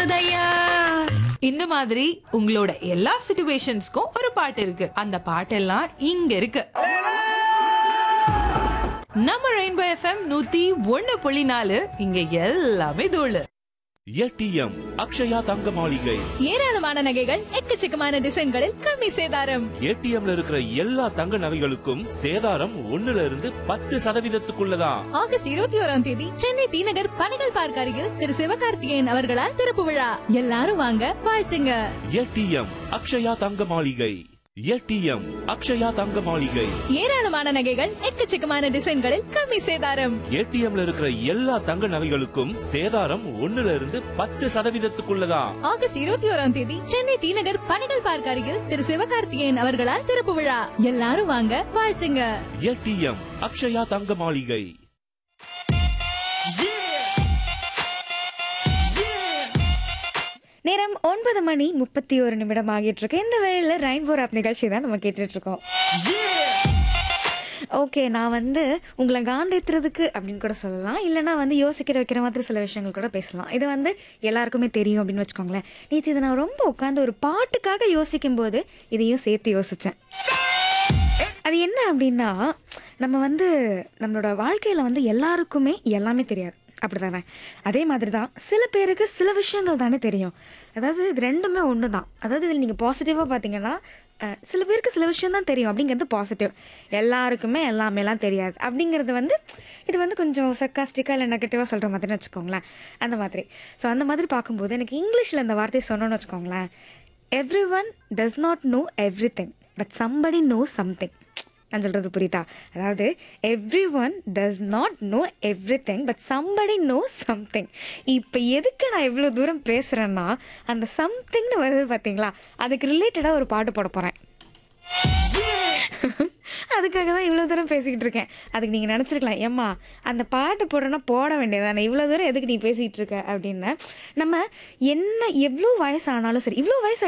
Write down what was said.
போதையா இந்த மாதிரி உங்களோட எல்லா சிச்சுவேஷன்ஸ்க்கும் ஒரு பாட்டு இருக்கு அந்த பாட்டெல்லாம் இங்க இருக்கு நம்ம ரெயின்போ எஃப்எம் நூத்தி ஒண்ணு புள்ளி நாலு இங்க எல்லாமே தோழு ஏடிஎம் அக்ஷயா தங்க மாளிகை ஏராளமான நகைகள் எக்கச்சக்கமான டிசைன்களில் கம்மி சேதாரம் ஏடிஎம்ல இருக்கிற எல்லா தங்க நகைகளுக்கும் சேதாரம் ஒண்ணுல இருந்து பத்து சதவீதத்துக்குள்ளதான் ஆகஸ்ட் இருபத்தி ஓராம் தேதி சென்னை டி நகர் பனகல் பார்க் அருகில் திரு சிவகார்த்திகேயன் அவர்களால் திறப்பு விழா எல்லாரும் வாங்க வாழ்த்துங்க ஏடிஎம் அக்ஷயா தங்க மாளிகை ஏடிஎம் அக்ஷயா தங்க மாளிகை ஏராளமான நகைகள் எக்கச்சக்கமான டிசைன்களில் கம்மி சேதாரம் ஏடிஎம்ல இருக்கிற எல்லா தங்க நகைகளுக்கும் சேதாரம் ஒண்ணுல இருந்து பத்து சதவீதத்துக்குள்ளதான் ஆகஸ்ட் இருபத்தி ஓராம் தேதி சென்னை டி நகர் பனகல் பார்க் அருகில் திரு சிவகார்த்திகேயன் அவர்களால் திறப்பு விழா எல்லாரும் வாங்க வாழ்த்துங்க ஏடிஎம் அக்ஷயா தங்க மாளிகை நேரம் ஒன்பது மணி முப்பத்தி ஒரு நிமிடம் ஆகிட்டு இருக்கு இந்த வேளையில் ரெயின்போர் ஆப் நிகழ்ச்சி தான் நம்ம கேட்டுட்டு இருக்கோம் ஓகே நான் வந்து உங்களை காண்டேத்துறதுக்கு அப்படின்னு கூட சொல்லலாம் இல்லைனா வந்து யோசிக்கிற வைக்கிற மாதிரி சில விஷயங்கள் கூட பேசலாம் இது வந்து எல்லாருக்குமே தெரியும் அப்படின்னு வச்சுக்கோங்களேன் நேற்று இதை நான் ரொம்ப உட்காந்து ஒரு பாட்டுக்காக யோசிக்கும் போது இதையும் சேர்த்து யோசித்தேன் அது என்ன அப்படின்னா நம்ம வந்து நம்மளோட வாழ்க்கையில் வந்து எல்லாருக்குமே எல்லாமே தெரியாது அப்படிதானே அதே மாதிரி தான் சில பேருக்கு சில விஷயங்கள் தானே தெரியும் அதாவது இது ரெண்டுமே ஒன்று தான் அதாவது இதில் நீங்கள் பாசிட்டிவாக பார்த்தீங்கன்னா அஹ், சில பேருக்கு சில விஷயம் தான் தெரியும் அப்படிங்கிறது பாசிட்டிவ் எல்லாருக்குமே எல்லாமேலாம் தெரியாது அப்படிங்கிறது வந்து இது வந்து கொஞ்சம் சர்க்காஸ்டிக்காக இல்லை நெகட்டிவாக சொல்கிற மாதிரின்னு வச்சுக்கோங்களேன் அந்த மாதிரி ஸோ அந்த மாதிரி பார்க்கும்போது எனக்கு இங்கிலீஷில் இந்த வார்த்தையை சொன்னோன்னு வச்சுக்கோங்களேன் everyone does not know everything but somebody know something நான் சொல்கிறது புரியுதா அதாவது everyone does not know everything but somebody know something இப்போ எதுக்கு நான் இவ்வளோ தூரம் பேசுகிறேன்னா அந்த சம்திங்னு வருது பார்த்தீங்களா அதுக்கு ரிலேட்டடாக ஒரு பாட்டு போட போகிறேன் அதுக்காக தான் இவ்வளோ தூரம் பேசிக்கிட்டு இருக்கேன் அதுக்கு நீங்கள் நினச்சிருக்கலாம் ஏம்மா அந்த பாட்டு போடணும்னா போட வேண்டியதானே இவ்வளோ தூரம் எதுக்கு நீ பேசிகிட்டு இருக்க அப்படின்னு நம்ம என்ன எவ்வளோ வயசானாலும் சரி இவ்வளோ வயசு